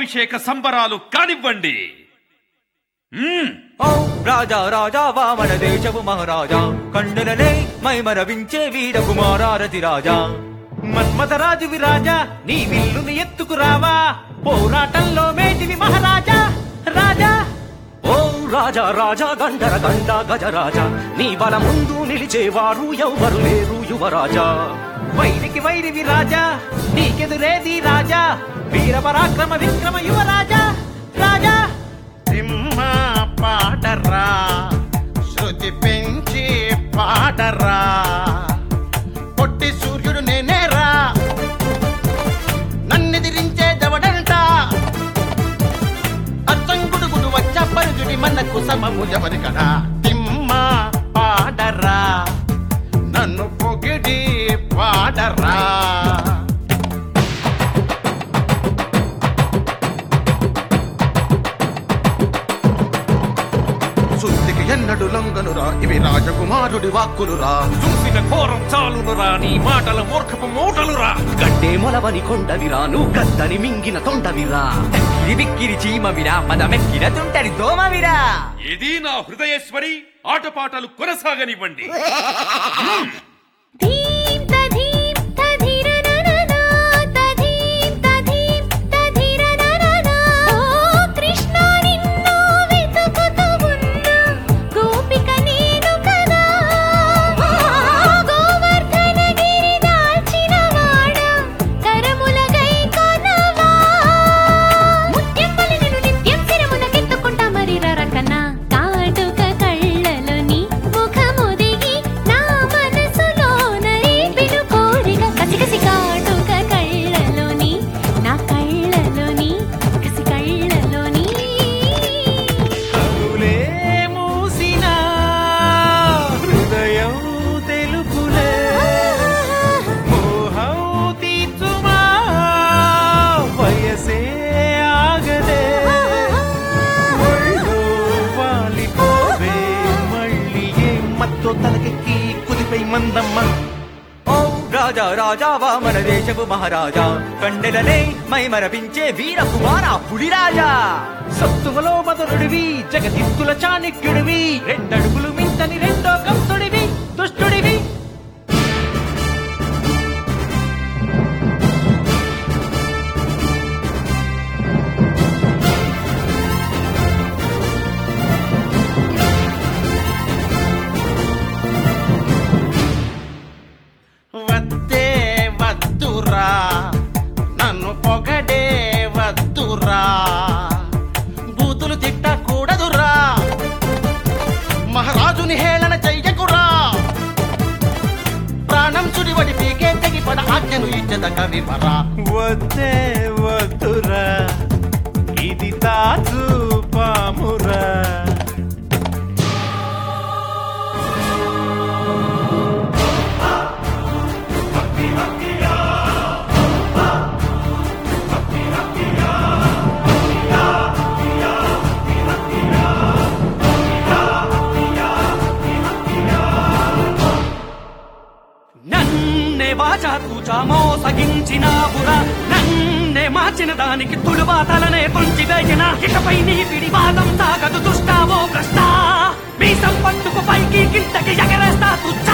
పట్టాభిషేక సంబరాలు కానివ్వండి మ్మ్. ఓ రాజా రాజా వామన దేశపు మహారాజా కన్నులనే మై మరవించే వీర కుమారారతి రాజా మన్మథరాజు విరాజా నీ విల్లుని ఎత్తుకురావా పోరాటంలో మేటివి మహారాజా రాజా ఓ రాజా రాజా గంధర గండ గజరాజా నీ బల ముందు నిలిచేవారు ఎవ్వరు లేరు యువరాజా వైరికి వైరివి రాజా నీకెదురేది రాజా వీర పరాక్రమ విక్రమ యువరాజా రాజా సింహ పాడరా శృతి పెంచి పాడరా పొట్టి సూర్యుడు నేనేరా నన్నెదిరించే దవడంట అచ్చంగుడుగుడు వచ్చ పరుగుడి మనకు సమము ఎవరికడా తిమ్మ పాడరా నన్ను పొగిడి పాడరా శుద్ధికి ఎన్నడు లొంగనురా ఇవి రాజకుమారుడి వాక్కులురా చూసిన ఘోరం చాలునురా నీ మాటల మూర్ఖపు మూటలురా గడ్డే మొలవని కొండవిరా నువ్వు గద్దని మింగిన తొండవిరా ఇది బిక్కిరి చీమవిరా పదమెక్కిన తుంటరి దోమవిరా ఇది నా హృదయేశ్వరి ఆటపాటలు కొనసాగనివ్వండి ధీం తధీం తధిరనననా తధీం తధీం తధిరనననా ఓ కృష్ణ నిన్ను వెతుకుతూ ఉన్నా గోపిక నేను కదా గోవర్ధన గిరి దాల్చిన వాడ కరముల గై కొనవా ముత్యం వలెనను నిత్యం శిరమునకెత్తుకుంటా మరి రరకనా కాటుక కళ్ళలోని ముఖముదిగి నా మనసులోన రేపిడు కోరిక కసికసి కాటుక కళ్ళలోని నా కళ్ళలోని కసి కళ్ళలోని కనులే మూసిన హృదయం తెలుపులే మోహం తీర్చుమా వయసే ఆగదే ఒళ్ళో వాలిపోవే మళ్ళీ ఏ మత్తో తలకెక్కి కుదిపై మందమ్మ ఓ రాజా రాజా వామన దేశపు మహారాజా కండెలనే మై మరపించే వీర కుమార పులిరాజా సత్తువలో మధురుడివి జగతిత్తుల చాణక్యుడివి రెండడుగులు మించని రెండో కంసుడివి దుష్టుడివి వద్దే వద్దురా నన్ను పొగడే వద్దురా బూతులు తిట్టకూడదురా మహారాజుని హేళన చెయ్యకురా ప్రాణం సుడివడి పీకే తెగిపడ ఆజ్ఞను ఇచ్చద కవివరా వద్దే వద్దురా ఇది తాజు పామురా నన్నే వాచా తూచా మోసగించినావురా నన్నే మార్చిన దానికి తుడుబాతలనే తుంచి వేసిన ఇకపై నీ పిడి పాదం తాగదు దుష్టావో భ్రష్ట మీ సంపట్టుకు పైకి కిందకి ఎగరేస్తా తుచ్చ